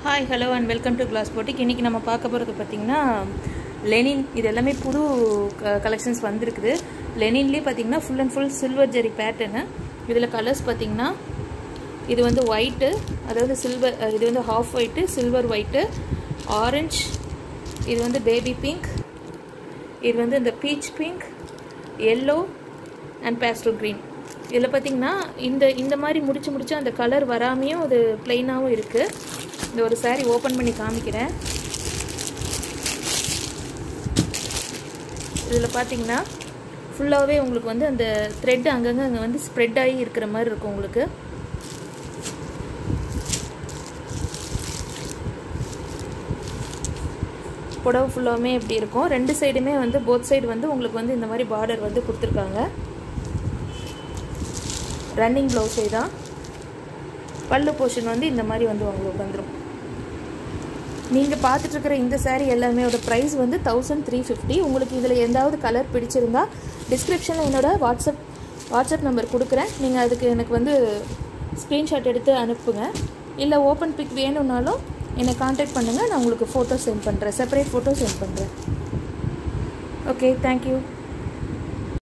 hi hello and welcome to class boutique இன்றைக்கி நம்ம பார்க்க போகிறது பார்த்திங்கன்னா லெனின் இது எல்லாமே புது கலெக்ஷன்ஸ் வந்திருக்குது லெனின்லேயே பார்த்திங்கன்னா full and full silver zari பேட்டர்னு இதில் கலர்ஸ் பார்த்திங்கன்னா இது வந்து ஒயிட்டு அதாவது சில்வர் இது வந்து half white silver white orange இது வந்து பேபி பிங்க் இது வந்து இந்த peach pink yellow and pastel green இதில் பார்த்திங்கன்னா இந்த இந்த மாதிரி முடிச்சு முடிச்சு அந்த கலர் வராமையும் அது ப்ளைனாகவும் இருக்குது இந்த ஒரு சாரீ ஓப்பன் பண்ணி காமிக்கிறேன் இதில் பார்த்தீங்கன்னா ஃபுல்லாகவே உங்களுக்கு வந்து அந்த த்ரெட் அங்கங்கே அங்கே வந்து ஸ்ப்ரெட் ஆகி இருக்கிற மாதிரி இருக்கும் உங்களுக்கு புடவை ஃபுல்லாகவுமே இப்படி இருக்கும் ரெண்டு சைடுமே வந்து போத் சைடு வந்து உங்களுக்கு வந்து இந்த மாதிரி பார்டர் வந்து கொடுத்துருக்காங்க ரன்னிங் ப்ளவுஸே தான் பல்லு போர்ஷன் வந்து இந்த மாதிரி வந்து உங்களுக்கு வந்துடும் நீங்கள் பார்த்துட்ருக்கிற இந்த சாரீ எல்லாமே ப்ரைஸ் வந்து தௌசண்ட் த்ரீ ஃபிஃப்டி உங்களுக்கு இதில் எந்தாவது கலர் பிடிச்சிருந்தா டிஸ்கிரிப்ஷனில் என்னோடய வாட்ஸ்அப் வாட்ஸ்அப் நம்பர் கொடுக்குறேன் நீங்கள் அதுக்கு எனக்கு வந்து ஸ்க்ரீன்ஷாட் எடுத்து அனுப்புங்க இல்லை ஓப்பன் பிக் வேணும்னாலும் என்னை காண்டாக்ட் பண்ணுங்கள் நான் உங்களுக்கு ஃபோட்டோ சென்ட் பண்ணுறேன் செப்பரேட் ஃபோட்டோ சென்ட் பண்ணுறேன் ஓகே தேங்க்யூ